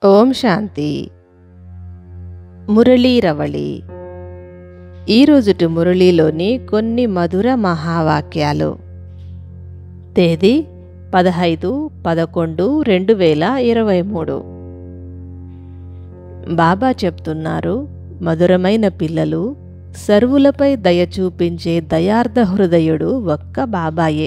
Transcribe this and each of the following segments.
ఓం శాంతి మురళీరవళి ఈరోజుటి మురళీలోని కొన్ని మధుర మహావాక్యాలు తేదీ పదహైదు పదకొండు రెండు వేల ఇరవై మూడు బాబా చెప్తున్నారు మధురమైన పిల్లలు సర్వులపై దయ చూపించే దయార్థ హృదయుడు ఒక్క బాబాయే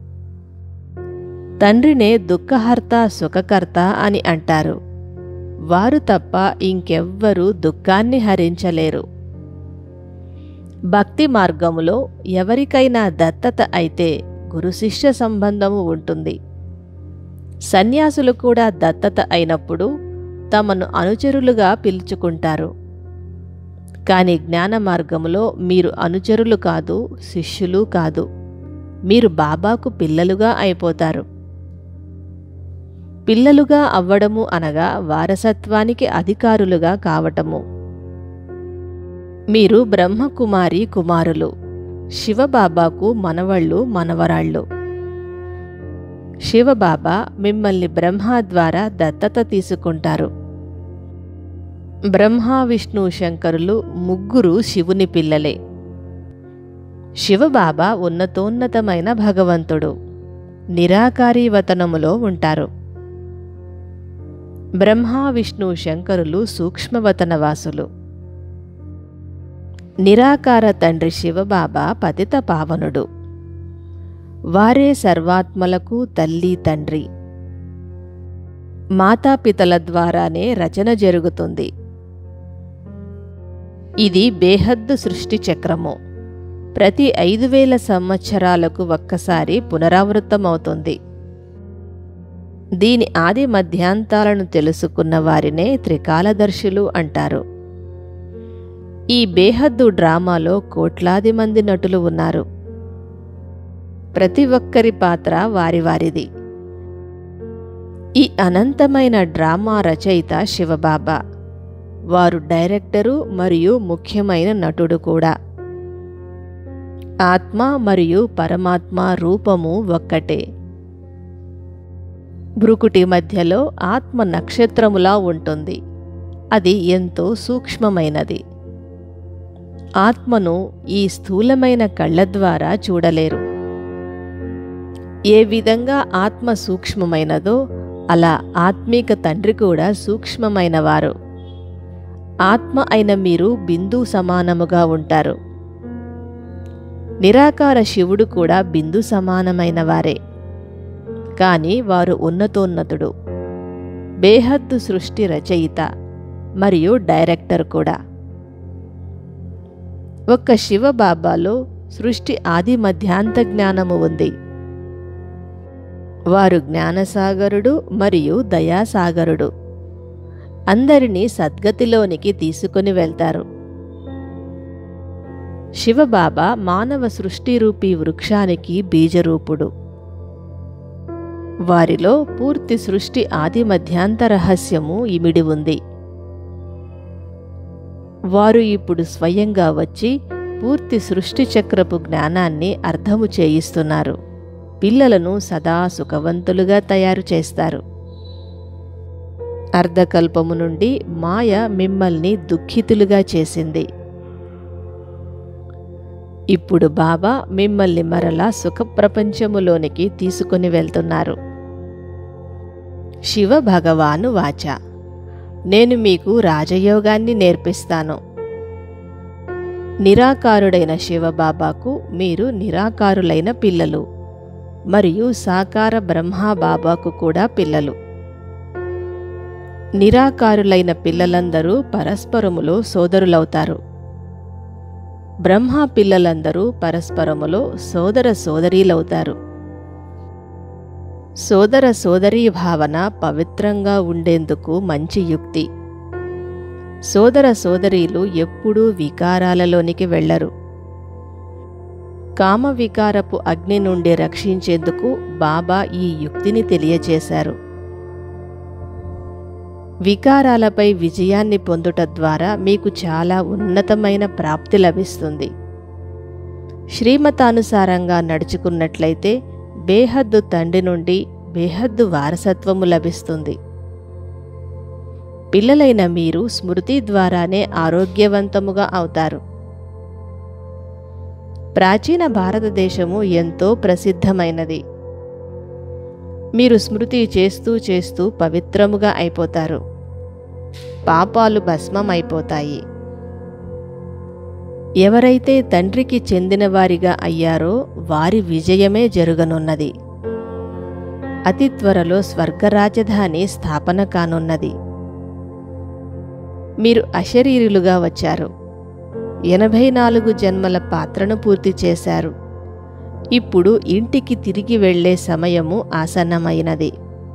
తండ్రినే దుఃఖహర్త సుఖకర్త అని అంటారు వారు తప్ప ఇంకెవ్వరూ దుఃఖాన్ని హరించలేరు భక్తి మార్గములో ఎవరికైనా దత్తత అయితే గురు శిష్య సంబంధము ఉంటుంది సన్యాసులు కూడా దత్తత అయినప్పుడు తమను అనుచరులుగా పిలుచుకుంటారు కానీ జ్ఞాన మార్గములో మీరు అనుచరులు కాదు శిష్యులు కాదు మీరు బాబాకు పిల్లలుగా అయిపోతారు పిల్లలుగా అవ్వడము అనగా వారసత్వానికి అధికారులుగా కావటము మీరు బ్రహ్మకుమారి కుమారులు శివబాబాకు మనవళ్ళు మనవరాళ్ళు శివబాబా మిమ్మల్ని బ్రహ్మ ద్వారా దత్తత తీసుకుంటారు బ్రహ్మ విష్ణు శంకరులు ముగ్గురు శివుని పిల్లలే శివబాబా ఉన్నతోన్నతమైన భగవంతుడు నిరాకారీ వతనములో ఉంటారు బ్రహ్మ విష్ణు శంకరులు సూక్ష్మవతనవాసులు నిరాకార తండ్రి శివబాబా పతిత పావనుడు వారే సర్వాత్మలకు తల్లి తండ్రి మాతాపితల ద్వారానే రచన జరుగుతుంది ఇది బేహద్దు సృష్టి చక్రము ప్రతి ఐదు వేల సంవత్సరాలకు ఒక్కసారి పునరావృతమవుతుంది దీని ఆది మధ్యాంతాలను తెలుసుకున్న వారినే త్రికాలదర్శులు అంటారు ఈ బేహద్దు డ్రామాలో కోట్లాది మంది నటులు ఉన్నారు ప్రతి ఒక్కరి పాత్ర వారి వారిది ఈ అనంతమైన డ్రామా రచయిత శివబాబా వారు డైరెక్టరు మరియు ముఖ్యమైన నటుడు కూడా ఆత్మ మరియు పరమాత్మ రూపము ఒక్కటే భృకుటి మధ్యలో ఆత్మ నక్షత్రములా ఉంటుంది అది ఎంతో సూక్ష్మమైనది ఆత్మను ఈ స్థూలమైన కళ్ళ ద్వారా చూడలేరు ఏ విధంగా ఆత్మ సూక్ష్మమైనదో అలా ఆత్మీక తండ్రి కూడా సూక్ష్మమైనవారు ఆత్మ అయిన మీరు బిందు సమానముగా ఉంటారు నిరాకార శివుడు కూడా బిందు సమానమైన వారే కానీ వారు ఉన్నతోన్నతుడు బేహద్దు సృష్టి రచయిత మరియు డైరెక్టర్ కూడా ఒక్క శివబాబాలో సృష్టి ఆది మధ్యాంత జ్ఞానము ఉంది వారు జ్ఞానసాగరుడు మరియు దయాసాగరుడు అందరినీ సద్గతిలోనికి తీసుకుని వెళ్తారు శివబాబా మానవ సృష్టి రూపీ వృక్షానికి బీజరూపుడు వారిలో పూర్తి సృష్టి ఆది మధ్యాంత రహస్యము ఇమిడి ఉంది వారు ఇప్పుడు స్వయంగా వచ్చి పూర్తి సృష్టి చక్రపు జ్ఞానాన్ని అర్థము చేయిస్తున్నారు పిల్లలను సదా సుఖవంతులుగా తయారు చేస్తారు అర్ధకల్పము నుండి మాయ మిమ్మల్ని దుఃఖితులుగా చేసింది ఇప్పుడు బాబా మిమ్మల్ని మరలా సుఖ ప్రపంచములోనికి తీసుకుని వెళ్తున్నారు శివ భగవాను వాచ నేను మీకు రాజయోగాన్ని నేర్పిస్తాను నిరాకారుడైన శివబాబాకు మీరు నిరాకారులైన పిల్లలు మరియు సాకార బ్రహ్మబాబాకు కూడా పిల్లలు నిరాకారులైన పిల్లలందరూ పరస్పరములో సోదరులవుతారు బ్రహ్మ పిల్లలందరూ పరస్పరములో సోదర సోదరీలవుతారు సోదర సోదరీ భావన పవిత్రంగా ఉండేందుకు మంచి యుక్తి సోదర సోదరీలు ఎప్పుడూ వికారాలలోనికి వెళ్లరు కామ వికారపు అగ్ని నుండి రక్షించేందుకు బాబా ఈ యుక్తిని తెలియచేశారు వికారాలపై విజయాన్ని పొందుట ద్వారా మీకు చాలా ఉన్నతమైన ప్రాప్తి లభిస్తుంది శ్రీమతానుసారంగా నడుచుకున్నట్లయితే బేహద్దు తండ్రి నుండి బేహద్దు వారసత్వము లభిస్తుంది పిల్లలైన మీరు స్మృతి ద్వారానే ఆరోగ్యవంతముగా అవుతారు ప్రాచీన భారతదేశము ఎంతో ప్రసిద్ధమైనది మీరు స్మృతి చేస్తూ చేస్తూ పవిత్రముగా అయిపోతారు పాపాలు భస్మమైపోతాయి ఎవరైతే తండ్రికి చెందినవారిగా అయ్యారో వారి విజయమే జరగనున్నది అతి త్వరలో స్వర్గరాజధాని స్థాపన కానున్నది మీరు అశరీరులుగా వచ్చారు ఎనభై నాలుగు జన్మల పాత్రను పూర్తి చేశారు ఇప్పుడు ఇంటికి తిరిగి వెళ్ళే సమయము ఆసన్నమైనది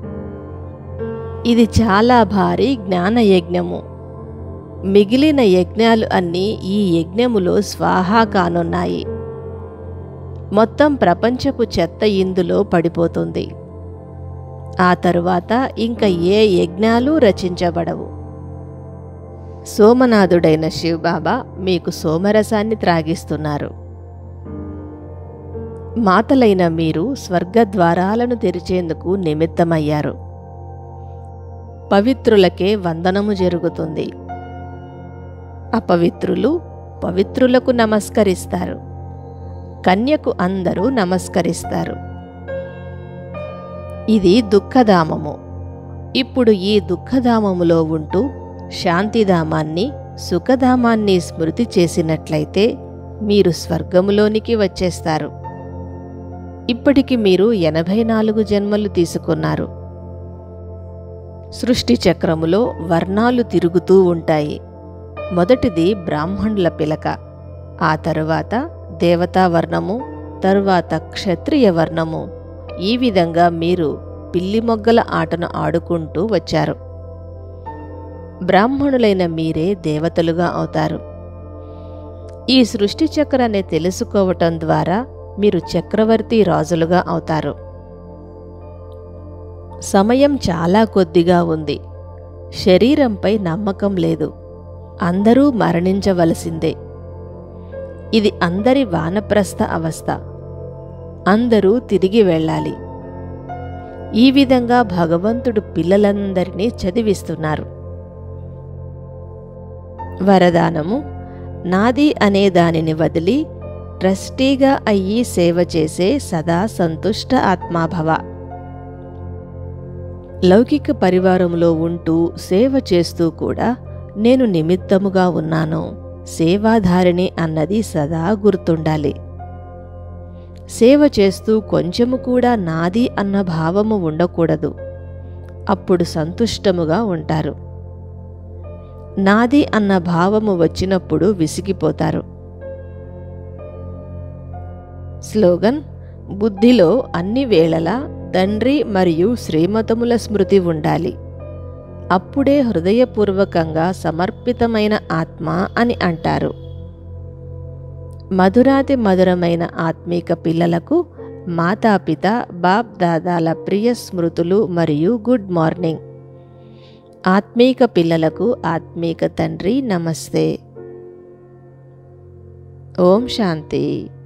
ఇది చాలా భారీ జ్ఞానయజ్ఞము మిగిలిన యజ్ఞాలు అన్నీ ఈ యజ్ఞములో స్వాహా కానున్నాయి మొత్తం ప్రపంచపు చెత్త ఇందులో పడిపోతుంది ఆ తరువాత ఇంక ఏ యజ్ఞాలు రచించబడవు సోమనాథుడైన శివబాబా మీకు సోమరసాన్ని త్రాగిస్తున్నారు మాతలైన మీరు స్వర్గద్వారాలను తెరిచేందుకు నిమిత్తమయ్యారు పవిత్రులకే వందనము జరుగుతుంది అపవిత్రులు పవిత్రులకు నమస్కరిస్తారు కన్యకు అందరూ నమస్కరిస్తారు ఇది దుఃఖధామము ఇప్పుడు ఈ దుఃఖధామములో ఉంటూ శాంతిధామాన్ని సుఖధామాన్ని స్మృతి చేసినట్లయితే మీరు స్వర్గములోనికి వచ్చేస్తారు ఇప్పటికి మీరు ఎనభై నాలుగు జన్మలు తీసుకున్నారు సృష్టి చక్రములో వర్ణాలు తిరుగుతూ ఉంటాయి మొదటిది బ్రాహ్మణుల పిలక ఆ తరువాత దేవతా వర్ణము తరువాత క్షత్రియ వర్ణము ఈ విధంగా మీరు పిల్లి మొగ్గల ఆటను ఆడుకుంటూ వచ్చారు బ్రాహ్మణులైన మీరే దేవతలుగా అవుతారు ఈ సృష్టి చక్రాన్ని తెలుసుకోవటం ద్వారా మీరు చక్రవర్తి రాజులుగా అవుతారు సమయం చాలా కొద్దిగా ఉంది శరీరంపై నమ్మకం లేదు అందరూ మరణించవలసిందే ఇది అందరి వానప్రస్థ అవస్థ అందరూ తిరిగి వెళ్ళాలి ఈ విధంగా భగవంతుడు పిల్లలందరినీ చదివిస్తున్నారు వరదానము నాది అనే దానిని వదిలి ట్రస్టీగా అయ్యి సేవ చేసే సదా సంతుష్ట ఆత్మాభవ లౌకిక పరివారంలో ఉంటూ సేవ చేస్తూ కూడా నేను నిమిత్తముగా ఉన్నాను సేవాధారిణి అన్నది సదా గుర్తుండాలి సేవ చేస్తూ కొంచెము కూడా నాది అన్న భావము ఉండకూడదు అప్పుడు సంతుష్టముగా ఉంటారు నాది అన్న భావము వచ్చినప్పుడు విసిగిపోతారు స్లోగన్ బుద్ధిలో అన్ని వేళలా తండ్రి మరియు శ్రీమతముల స్మృతి ఉండాలి అప్పుడే హృదయపూర్వకంగా సమర్పితమైన ఆత్మ అని అంటారు మధురాతి మధురమైన ఆత్మీక పిల్లలకు మాతాపిత బాప్ దాదాల ప్రియ స్మృతులు మరియు గుడ్ మార్నింగ్ ఆత్మీక పిల్లలకు ఆత్మీక తండ్రి నమస్తే ఓం శాంతి